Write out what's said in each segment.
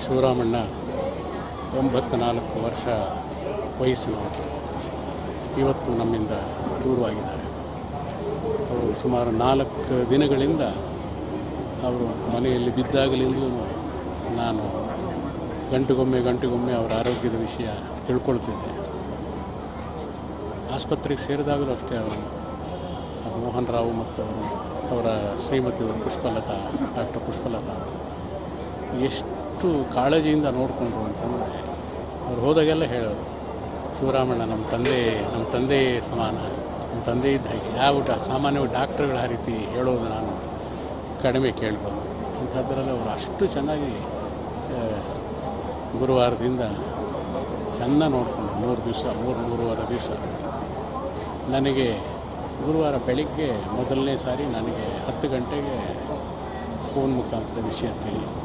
ಶಿವರಾಮಣ್ಣ ಎಂಬತ್ನಾಲ್ಕು ವರ್ಷ ವಯಸ್ಸಿನವರು ಇವತ್ತು ನಮ್ಮಿಂದ ದೂರವಾಗಿದ್ದಾರೆ ಅವರು ಸುಮಾರು ನಾಲ್ಕು ದಿನಗಳಿಂದ ಅವರು ಮನೆಯಲ್ಲಿ ಬಿದ್ದಾಗಲಿಂದಲೂ ನಾನು ಗಂಟೆಗೊಮ್ಮೆ ಗಂಟೆಗೊಮ್ಮೆ ಅವರ ಆರೋಗ್ಯದ ವಿಷಯ ತಿಳ್ಕೊಳ್ತಿದ್ದೆ ಆಸ್ಪತ್ರೆಗೆ ಸೇರಿದಾಗಲೂ ಅಷ್ಟೇ ಅವರು ಮೋಹನ್ ರಾವ್ ಮತ್ತು ಅವರು ಅವರ ಶ್ರೀಮತಿಯವರು ಪುಷ್ಪಲತಾ ಡಾಕ್ಟರ್ ಪುಷ್ಪಲತಾ ಎಷ್ಟು ಕಾಳಜಿಯಿಂದ ನೋಡಿಕೊಂಡ್ರು ಅಂತಂದರೆ ಅವ್ರು ಹೋದಾಗೆಲ್ಲ ಹೇಳೋರು ಶಿವರಾಮಣ್ಣ ನಮ್ಮ ತಂದೆ ನಮ್ಮ ತಂದೆ ಸಮಾನ ನಮ್ಮ ತಂದೆ ಇದ್ದ ಹಾಗೆ ಯಾವ ಡಾ ಸಾಮಾನ್ಯವಾಗಿ ಡಾಕ್ಟರ್ಗಳ ಆ ರೀತಿ ಹೇಳೋದು ನಾನು ಕಡಿಮೆ ಕೇಳ್ಬೋದು ಅಂಥದ್ರಲ್ಲಿ ಅವರು ಅಷ್ಟು ಚೆನ್ನಾಗಿ ಆ, ಗುರುವಾರದಿಂದ ಚೆನ್ನ ನೋಡಿಕೊಂಡು ಮೂರು ದಿವಸ ಮೂರು ಮೂರುವರೆ ದಿವಸ ನನಗೆ ಗುರುವಾರ ಬೆಳಿಗ್ಗೆ ಮೊದಲನೇ ಸಾರಿ ನನಗೆ ಹತ್ತು ಗಂಟೆಗೆ ಫೋನ್ ಮುಖಾಂತರ ವಿಷಯ ತಿಳಿಯಿತು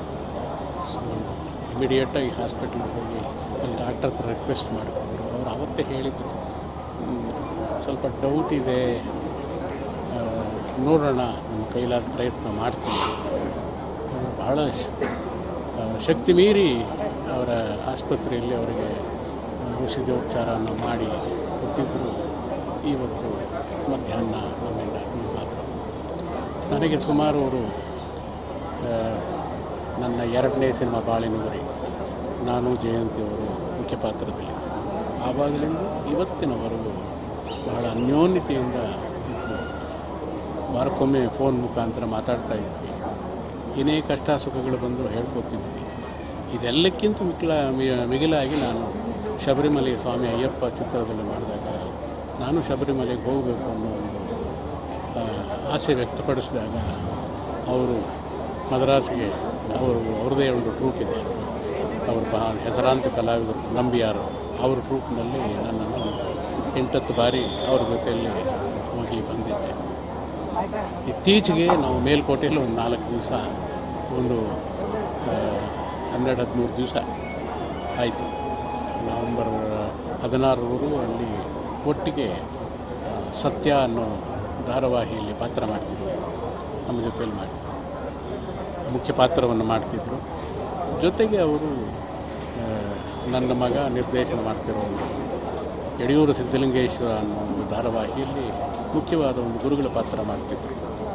ಸೊ ಇಮಿಡಿಯೇಟಾಗಿ ಹಾಸ್ಪಿಟ್ಲಿಗೆ ಹೋಗಿ ಅಲ್ಲಿ ಡಾಕ್ಟರ್ ಹತ್ರ ರಿಕ್ವೆಸ್ಟ್ ಮಾಡಿಕೊಂಡ್ರು ಅವ್ರು ಅವತ್ತೇ ಹೇಳಿದರು "ಹ್ಮ್, ಸ್ವಲ್ಪ ಡೌಟ್ ಇದೆ ಆ, ನೋಡೋಣ ನಮ್ಮ ಕೈಲಾದ ಪ್ರಯತ್ನ ಮಾಡ್ತೀನಿ ಅವ್ರು ಬಹಳ ಶ- ಆ, ಶಕ್ತಿ ಮೀರಿ ಅವರ ಆಸ್ಪತ್ರೆಯಲ್ಲಿ ಅವರಿಗೆ ಔಷಧೋಪಚಾರವನ್ನು ಮಾಡಿ ಕೊಟ್ಟಿದ್ದರು ಇವತ್ತು ಮಧ್ಯಾಹ್ನ ನಮ್ಮಿಂದ ಮಾತ್ರ ನನಗೆ ಸುಮಾರು ಅವರು ಆ, ನನ್ನ ಎರಡನೇ ಸಿನಿಮಾ ಬಾಳಿನುಗುರಿ ನಾನು ಜಯಂತಿ ಅವರು ಮುಖ್ಯ ಪಾತ್ರದಲ್ಲಿ ಆವಾಗಲಿಂದ ಇವತ್ತಿನವರೆಗೂ ಬಹಳ ಅನ್ಯೋನ್ಯತೆಯಿಂದ ಇದ್ದು ವಾರಕ್ಕೊಮ್ಮೆ ಫೋನ್ ಮುಖಾಂತರ ಮಾತಾಡ್ತಾ ಇದ್ವಿ ಏನೇ ಕಷ್ಟ ಸುಖಗಳು ಬಂದರೂ ಹೇಳ್ಕೊತಿದ್ವಿ ಇದೆಲ್ಲಕ್ಕಿಂತ ಮಿಕ್ಲ ಮಿ- ಮಿಗಿಲಾಗಿ ನಾನು ಶಬರಿಮಲೆ ಸ್ವಾಮಿ ಅಯ್ಯಪ್ಪ ಚಿತ್ರದಲ್ಲಿ ಮಾಡಿದಾಗ ನಾನು ಶಬರಿಮಲೆಗೆ ಹೋಗಬೇಕು ಅನ್ನೋ ಒಂದು ಆ, ಆಸೆ ವ್ಯಕ್ತಪಡಿಸಿದಾಗ ಅವರು ಮದ್ರಾಸ್ಗೆ ಅವರು ಅವ್ರದ್ದೇ ಒಂದು ಟ್ರೂಪ್ ಇದೆ ಅವರು ಬಹಳ ಹೆಸರಾಂತ ಕಲಾವಿದರು ನಂಬಿಯಾರು ಅವ್ರ ಟ್ರೂಪ್ನಲ್ಲಿ ನನ್ನನ್ನು ಎಂಟತ್ತು ಬಾರಿ ಅವ್ರ ಜೊತೆಯಲ್ಲಿ ಹೋಗಿ ಬಂದಿದ್ದೆ ಇತ್ತೀಚೆಗೆ ನಾವು ಮೇಲ್ಕೋಟೆಯಲ್ಲಿ ಒಂದು ನಾಲ್ಕು ದಿವಸ ಒಂದು ಆ, ಹನ್ನೆರಡು ಹದಿಮೂರು ದಿವಸ ಆಯಿತು ನವಂಬರ್ ಹದಿನಾರರವರೆಗೂ ಅಲ್ಲಿ ಒಟ್ಟಿಗೆ ಆ, ಸತ್ಯ ಅನ್ನೋ ಧಾರಾವಾಹಿಯಲ್ಲಿ ಪಾತ್ರ ಮಾಡ್ತಿದ್ವಿ ನಮ್ಮ ಜೊತೆಯಲ್ಲಿ ಮಾಡಿ ಮುಖ್ಯ ಪಾತ್ರವನ್ನು ಮಾಡ್ತಿದ್ರು ಜೊತೆಗೆ ಅವರು ಆ, ನನ್ನ ಮಗ ನಿರ್ದೇಶನ ಮಾಡ್ತಿರೋ ಒಂದು ಯಡಿಯೂರು ಸಿದ್ಧಲಿಂಗೇಶ್ವರ ಅನ್ನೋ ಒಂದು ಧಾರಾವಾಹಿಯಲ್ಲಿ ಮುಖ್ಯವಾದ ಒಂದು ಗುರುಗಳ ಪಾತ್ರ ಮಾಡ್ತಿದ್ರು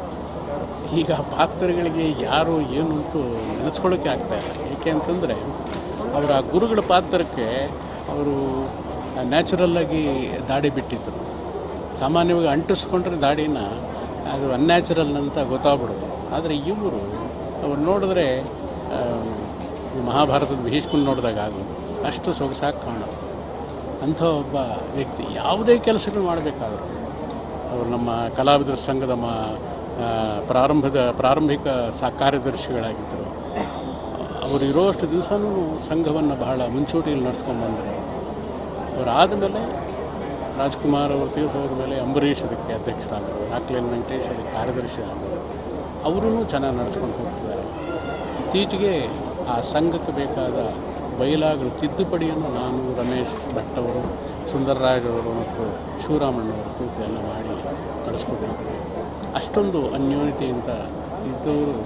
ಈಗ ಆ ಪಾತ್ರಗಳಿಗೆ ಯಾರು ಏನು ಅಂತೂ ನೆನೆಸ್ಕೊಳ್ಳೋಕ್ಕೆ ಆಗ್ತಾ ಇಲ್ಲ ಏಕೆ ಅಂತಂದರೆ ಅವರ ಆ ಗುರುಗಳ ಪಾತ್ರಕ್ಕೆ ಅವರು ನ್ಯಾಚುರಲ್ಲಾಗಿ ದಾಡಿ ಬಿಟ್ಟಿದ್ದರು ಸಾಮಾನ್ಯವಾಗಿ ಅಂಟಿಸ್ಕೊಂಡ್ರೆ ದಾಡಿನ ಅದು ಅನ್ಯಾಚುರಲ್ ಅಂತ ಗೊತ್ತಾಗ್ಬಿಡೋದು ಆದರೆ ಇವರು ಅವ್ರು ನೋಡಿದ್ರೆ ಆ, ಈ ಮಹಾಭಾರತದ ಭೀಷ್ಮನ್ ನೋಡಿದಾಗ ಆಗೋದು ಅಷ್ಟು ಸೊಗಸಾಗಿ ಕಾಣೋದು ಅಂಥ ಒಬ್ಬ ವ್ಯಕ್ತಿ ಯಾವುದೇ ಕೆಲಸಗಳು ಮಾಡಬೇಕಾದ್ರು ಅವರು ನಮ್ಮ ಕಲಾವಿದರ ಸಂಘದ ಮ ಆ, ಪ್ರಾರಂಭದ ಪ್ರಾರಂಭಿಕ ಸಾ ಕಾರ್ಯದರ್ಶಿಗಳಾಗಿದ್ದರು ಅವರು ಇರೋಷ್ಟು ದಿವಸನೂ ಸಂಘವನ್ನು ಬಹಳ ಮುಂಚೂಣಿಯಲ್ಲಿ ನಡ್ಸ್ಕೊಂಡು ಬಂದರು ಅವರು ಆದಮೇಲೆ ರಾಜ್ಕುಮಾರ್ ಅವರು ತೀರ್ಪು ಹೋದ ಮೇಲೆ ಅಂಬರೀಷ್ ಅದಕ್ಕೆ ಅಧ್ಯಕ್ಷರಾದರು ರಾಕ್ಲೇನ್ ವೆಂಕಟೇಶ್ ಅದಕ್ಕೆ ಕಾರ್ಯದರ್ಶಿ ಆದರು ಅವರೂ ಚೆನ್ನಾಗಿ ನಡೆಸ್ಕೊಂಡು ಹೋಗ್ತಿದ್ದಾರೆ ಇತ್ತೀಚೆಗೆ ಆ ಸಂಘಕ್ಕೆ ಬೇಕಾದ ಬಯಲಾಗಳು ತಿದ್ದುಪಡಿಯನ್ನು ನಾನು ರಮೇಶ್ ಭಟ್ ಅವರು ಸುಂದರರಾಜ್ ಅವರು ಮತ್ತು ಶಿವರಾಮಣ್ಣವರು ಕೂತು ಎಲ್ಲ ಮಾಡಿ ನಡೆಸ್ಕೊಟ್ಟಿದ್ರು ಅಷ್ಟೊಂದು ಅನ್ಯೋನ್ಯತೆಯಿಂದ ಇದ್ದವರು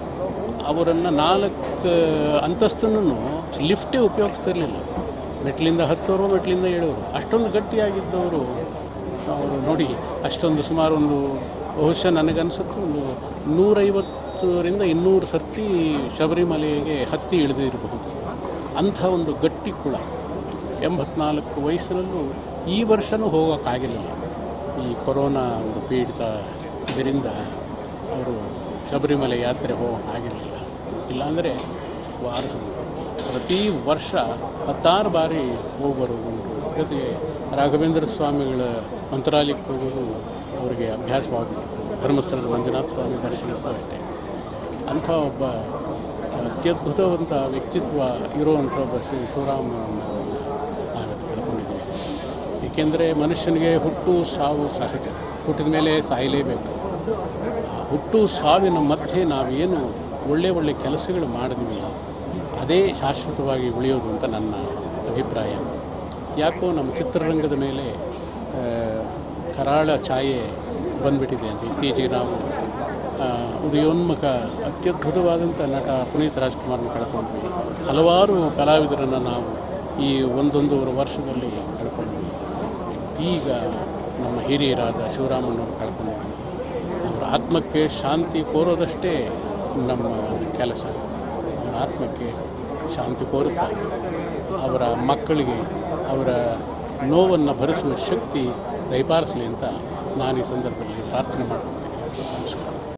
ಅವರನ್ನು ನಾಲ್ಕು ಅಂತಸ್ತನ್ನು ಲಿಫ್ಟೇ ಉಪಯೋಗಿಸ್ತಿರ್ಲಿಲ್ಲ ಮೆಟ್ಲಿಂದ ಹತ್ತೋರು ಮೆಟ್ಲಿಂದ ಏಳೋರು ಅಷ್ಟೊಂದು ಗಟ್ಟಿಯಾಗಿದ್ದವರು ಅವರು ನೋಡಿ ಅಷ್ಟೊಂದು ಸುಮಾರು ಒಂದು ಬಹುಶಃ ನನಗನ್ಸುತ್ತೆ ಒಂದು ನೂರೈವತ್ತರಿಂದ ಇನ್ನೂರು ಸರ್ತಿ ಶಬರಿಮಲೆಗೆ ಹತ್ತಿ ಇಳಿದಿರಬಹುದು ಅಂಥ ಒಂದು ಗಟ್ಟಿ ಕುಳ ಎಂಬತ್ನಾಲ್ಕು ವಯಸ್ಸಿನಲ್ಲೂ ಈ ವರ್ಷವೂ ಹೋಗೋಕ್ಕಾಗಿರಲಿಲ್ಲ ಈ ಕೊರೋನಾ ಒಂದು ಪೀಡಿತ ಇದರಿಂದ ಅವರು ಶಬರಿಮಲೆ ಯಾತ್ರೆ ಹೋಗೋಕ್ಕಾಗಿರಲಿಲ್ಲ ಇಲ್ಲಾಂದರೆ ವಾರ ಪ್ರತಿ ವರ್ಷ ಹತ್ತಾರು ಬಾರಿ ಹೋಗಿ ಬರೋದು ಜೊತೆಗೆ ರಾಘವೇಂದ್ರ ಸ್ವಾಮಿಗಳ ಮಂತ್ರಾಲಯಕ್ಕೆ ಹೋಗೋದು ಅವರಿಗೆ ಅಭ್ಯಾಸವಾಗ್ಬಿಟ್ಟು ಧರ್ಮಸ್ಥಳದ ಮಂಜುನಾಥ ಸ್ವಾಮಿ ದರ್ಶನ ಅಷ್ಟೇ ಅಂಥ ಒಬ್ಬ ಅತ್ಯದ್ಭುತವಂತ ವ್ಯಕ್ತಿತ್ವ ಇರುವಂಥ ಒಬ್ಬ ಶ್ರೀ ಶಿವರಾಮನನ್ನು ನಾನು ತಿಳ್ಕೊಂಡಿದ್ದೀನಿ ಏಕೆಂದರೆ ಮನುಷ್ಯನಿಗೆ ಹುಟ್ಟು ಸಾವು ಸಹಜ ಹುಟ್ಟಿದ ಮೇಲೆ ಸಾಯಲೇಬೇಕು ಆ ಹುಟ್ಟು ಸಾವಿನ ಮಧ್ಯೆ ನಾವೇನು ಒಳ್ಳೆ ಒಳ್ಳೆ ಕೆಲಸಗಳು ಮಾಡಿದ್ವಿ ಅದೇ ಶಾಶ್ವತವಾಗಿ ಉಳಿಯೋದು ಅಂತ ನನ್ನ ಅಭಿಪ್ರಾಯ ಯಾಕೋ ನಮ್ಮ ಚಿತ್ರರಂಗದ ಮೇಲೆ ಆ, ಕರಾಳ ಛಾಯೆ ಬಂದ್ಬಿಟ್ಟಿದೆ ಅಂತ ಇತ್ತೀಚೆಗೆ ನಾವು ಆ, ಉದಯೋನ್ಮುಖ ಅತ್ಯದ್ಭುತವಾದಂಥ ನಟ ಪುನೀತ್ ರಾಜ್ಕುಮಾರ್ನ ಕಳ್ಕೊಂಡ್ವಿ ಹಲವಾರು ಕಲಾವಿದರನ್ನು ನಾವು ಈ ಒಂದೊಂದೂವರೆ ವರ್ಷದಲ್ಲಿ ಕಳ್ಕೊಂಡ್ವಿ ಈಗ ನಮ್ಮ ಹಿರಿಯರಾದ ಶಿವರಾಮಣ್ಣವ್ರು ಕಳ್ಕೊಂಡಿದ್ವಿ ಅವರ ಆತ್ಮಕ್ಕೆ ಶಾಂತಿ ಕೋರೋದಷ್ಟೇ ನಮ್ಮ ಕೆಲಸ ಅವರ ಆತ್ಮಕ್ಕೆ ಶಾಂತಿ ಕೋರುತ್ತಾ ಅವರ ಮಕ್ಕಳಿಗೆ ಅವರ ನೋವನ್ನು ಭರಿಸುವ ಶಕ್ತಿ ದಯಪಾಲಿಸಲಿ ಅಂತ ನಾನು ಈ ಸಂದರ್ಭದಲ್ಲಿ ಪ್ರಾರ್ಥನೆ ಮಾಡ್ಕೊಳ್ತೀನಿ ನಮಸ್ಕಾರ